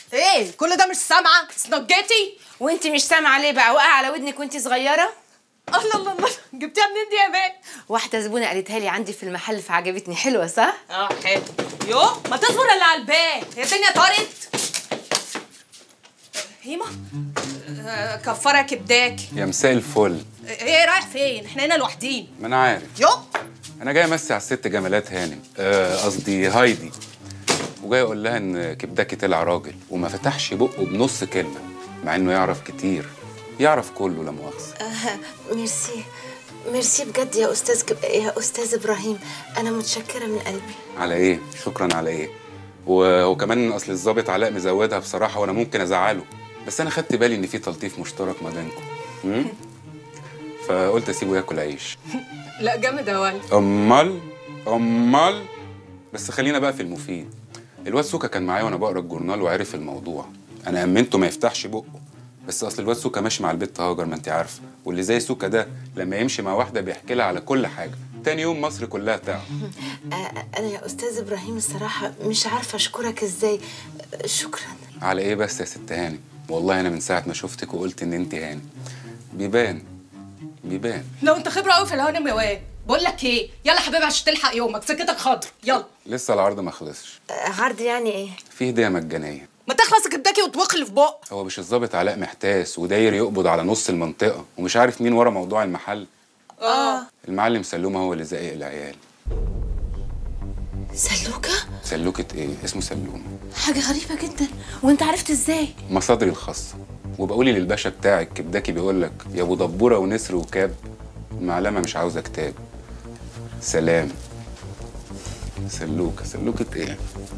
ايه كل ده مش سامعه سنجتي وانت مش سامعه ليه بقى واقعه على ودنك وانت صغيره الله الله الله جبتيها منين دي يا مان واحده زبونه قالتها لي عندي في المحل فعجبتني حلوه صح اه حلو يو ما تصبر اللي على الباب هي الدنيا طارت هيما آه، كفاره كبداك يا مساء الفل ايه رايح فين احنا هنا لوحدين ما انا عارف يو انا جاي امسي على الست جمالات هانم آه، قصدي هايدي وجاي اقول لها ان كبداكي طلع راجل وما فتحش بقه بنص كلمه مع انه يعرف كتير يعرف كله لا مؤاخذه ميرسي ميرسي بجد يا استاذ كب... يا استاذ ابراهيم انا متشكره من قلبي على ايه شكرا على ايه و- وكمان اصل الظابط علاء مزودها بصراحه وانا ممكن ازعله بس انا خدت بالي ان في تلطيف مشترك ما بينكم أمم؟ فقلت اسيبه ياكل عيش لا جامد يا ولد امال امال بس خلينا بقى في المفيد الواد سوكا كان معايا وانا بقرا الجورنال وعرف الموضوع انا امنته ما يفتحش بقه بس اصل الواد سوكا ماشي مع البت هاجر ما انت عارفه واللي زي سوكا ده لما يمشي مع واحده بيحكي لها على كل حاجه تاني يوم مصر كلها تعرف انا يا استاذ ابراهيم الصراحه مش عارفه اشكرك ازاي شكرا على ايه بس يا ست هاني والله انا من ساعه ما شفتك وقلت ان انت هاني بيبان بيبان لو انت خبره قوي في الهانم يا واد بقول لك ايه يلا حبيبي عشان تلحق يومك سكتك خضر يلا لسه العرض ما خلصش عرض يعني ايه في هديه مجانيه ما تخلص كبداكي وتوخلي في بق هو مش الظابط علاء محتاس وداير يقبض على نص المنطقه ومش عارف مين ورا موضوع المحل اه المعلم سلومه هو اللي زقق العيال سلوكه سلوكة ايه اسمه سلومه حاجه غريبه جدا وانت عرفت ازاي مصادري الخاصه وبقولي للباشا بتاعك كبداكي بيقول لك يا ابو دبوره ونسر وكاب المعلمه مش عاوزه كتاب سلام سلوكه سلوكة ايه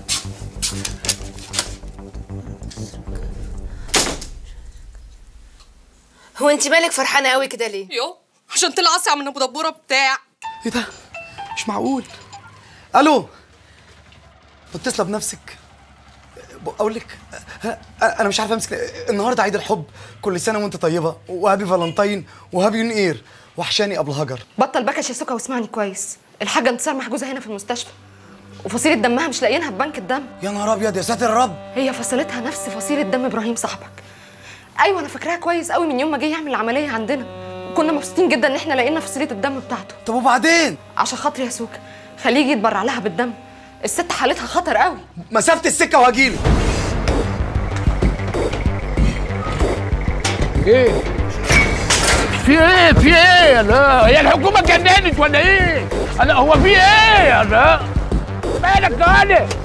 هو انت مالك فرحانه قوي كده ليه يو عشان طلع اسرع من ابو دبوره بتاع ايه ده مش معقول الو متصله بنفسك ب- اقول لك أ- انا مش عارف امسك النهارده عيد الحب كل سنه وانت طيبه وهابي فالنتين وهابي نيو اير وحشاني ابو هجر بطل بكش يا سكا واسمعني كويس الحاجه انتصار محجوزه هنا في المستشفى وفصيله دمها مش لاقيينها في بنك الدم يا نهار ابيض يا ساتر يا رب هي فصيلتها نفس فصيله دم ابراهيم صاحبك ايوه انا فاكراها كويس قوي من يوم ما جه يعمل العمليه عندنا وكنا مبسوطين جدا ان احنا لقينا فصيله الدم بتاعته طب وبعدين عشان خاطري يا سوكا خليه يجي يتبرع لها بالدم الست حالتها خطر قوي مسافه السكه وهجيلك ايه في ايه في ايه لا هي الحكومه اتجننت ولا ايه انا هو في ايه لا مالك يا علي